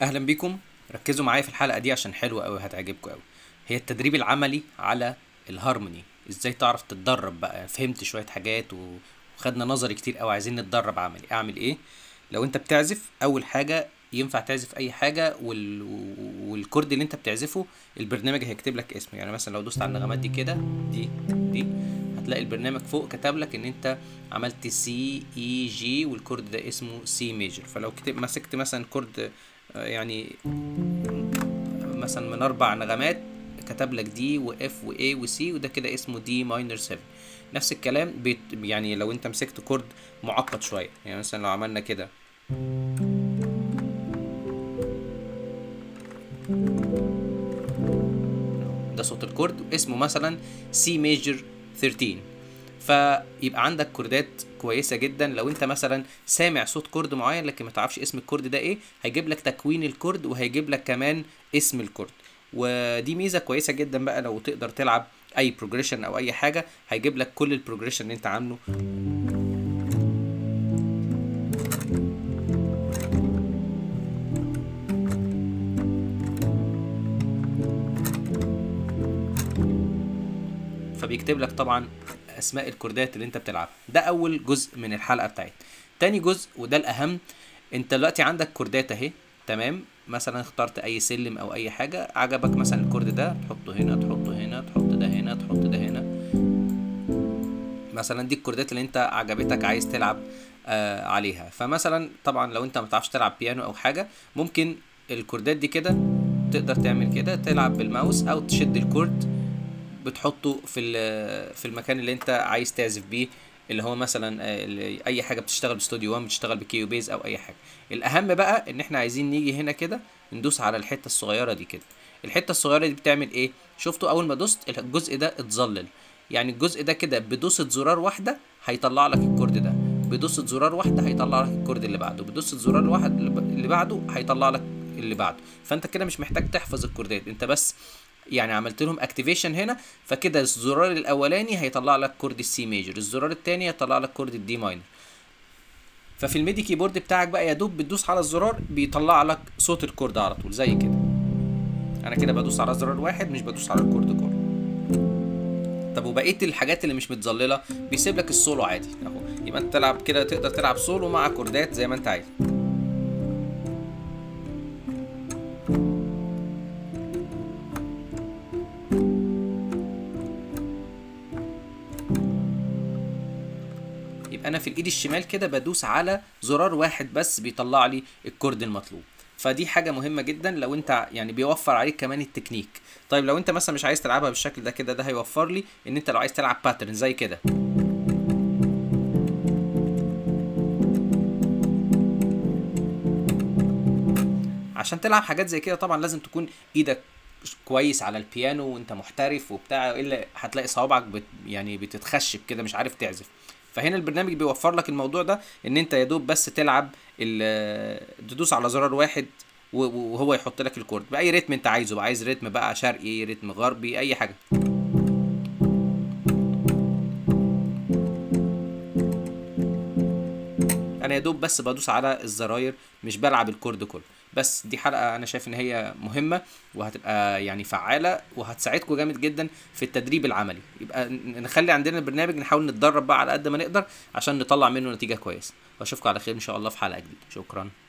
اهلا بيكم ركزوا معايا في الحلقه دي عشان حلوه قوي هتعجبكم قوي هي التدريب العملي على الهارموني ازاي تعرف تتدرب بقى فهمت شويه حاجات و- وخدنا نظري كتير قوي عايزين نتدرب عملي اعمل ايه لو انت بتعزف اول حاجه ينفع تعزف اي حاجه وال... والكورد اللي انت بتعزفه البرنامج هيكتب لك اسمه يعني مثلا لو دوست على النغمات دي كده دي دي هتلاقي البرنامج فوق كتب لك ان انت عملت سي اي جي والكورد ده اسمه سي ميجر فلو كتب مسكت مثلا كورد آه، يعني مثلا من اربع نغمات كتب لك دي واف واي وسي وده كده اسمه دي ماينر 7 نفس الكلام بيت يعني لو انت مسكت كورد معقد شويه يعني مثلا لو عملنا كده ده صوت الكورد اسمه مثلا سي ميجر 13 فيبقى عندك كوردات كويسه جدا لو انت مثلا سامع صوت كورد معين لكن ما تعرفش اسم الكورد ده ايه هيجيب لك تكوين الكورد وهيجيب لك كمان اسم الكورد ودي ميزه كويسه جدا بقى لو تقدر تلعب اي بروجريشن او اي حاجه هيجيب لك كل البروجريشن اللي انت عامله فبيكتب لك طبعا اسماء الكوردات اللي انت بتلعبها ده اول جزء من الحلقه بتاعتنا تاني جزء وده الاهم انت دلوقتي عندك كوردات اهي تمام مثلا اخترت اي سلم او اي حاجه عجبك مثلا الكورد ده تحطه هنا تحطه هنا تحط ده هنا تحط ده هنا مثلا دي الكوردات اللي انت عجبتك عايز تلعب آه عليها فمثلا طبعا لو انت ما بتعرفش تلعب بيانو او حاجه ممكن الكوردات دي كده تقدر تعمل كده تلعب بالماوس او تشد الكورد بتحطه في ال- في المكان اللي انت عايز تعزف بيه اللي هو مثلا آه، ال- اي حاجه بتشتغل باستوديو 1 بتشتغل بكيو بيز او اي حاجه الاهم بقى ان احنا عايزين نيجي هنا كده ندوس على الحته الصغيره دي كده الحته الصغيره دي بتعمل ايه شفتوا اول ما دوست الجزء ده اتظلل يعني الجزء ده كده بدوسه زرار واحده هيطلع لك الكورد ده بدوسه زرار واحده هيطلع لك الكورد اللي بعده بدوسه زرار واحد اللي ب- اللي بعده هيطلع لك اللي بعده فانت كده مش محتاج تحفظ الكوردات انت بس يعني عملت لهم اكتيفيشن هنا فكده الزرار الاولاني هيطلع لك كورد السي ميجر الزرار الثاني هيطلع لك كورد الدي ماينر ففي الميدي كيبورد بتاعك بقى يا دوب بتدوس على الزرار بيطلع لك صوت الكورد على طول زي كده انا كده بدوس على زرار واحد مش بدوس على الكورد كله طب وبقيه الحاجات اللي مش متظلله بيسيب لك السولو عادي اهو يبقى انت تلعب كده تقدر تلعب سولو مع كوردات زي ما انت عايز يبقى انا في الايد الشمال كده بدوس على زرار واحد بس بيطلع لي الكورد المطلوب فدي حاجة مهمة جدا لو انت يعني بيوفر عليك كمان التكنيك طيب لو انت مثلا مش عايز تلعبها بالشكل ده كده ده هيوفر لي ان انت لو عايز تلعب باترن زي كده عشان تلعب حاجات زي كده طبعا لازم تكون ايدك كويس على البيانو وانت محترف وبتاع الا هتلاقي صوابعك بت يعني بتتخشب كده مش عارف تعزف فهنا البرنامج بيوفر لك الموضوع ده ان انت يا دوب بس تلعب ال- تدوس على زرار واحد و- و- وهو يحط لك الكورد باي رتم انت عايزه بقى عايز رتم بقى شرقي رتم غربي اي حاجه انا يا دوب بس بدوس على الزراير مش بلعب الكورد كله بس دي حلقه انا شايف ان هي مهمه وهتبقى يعني فعاله وهتساعدكم جامد جدا في التدريب العملي يبقى ن- نخلي عندنا البرنامج نحاول نتدرب بقى على قد ما نقدر عشان نطلع منه نتيجه كويسه واشوفكم على خير ان شاء الله في حلقه جديده شكرا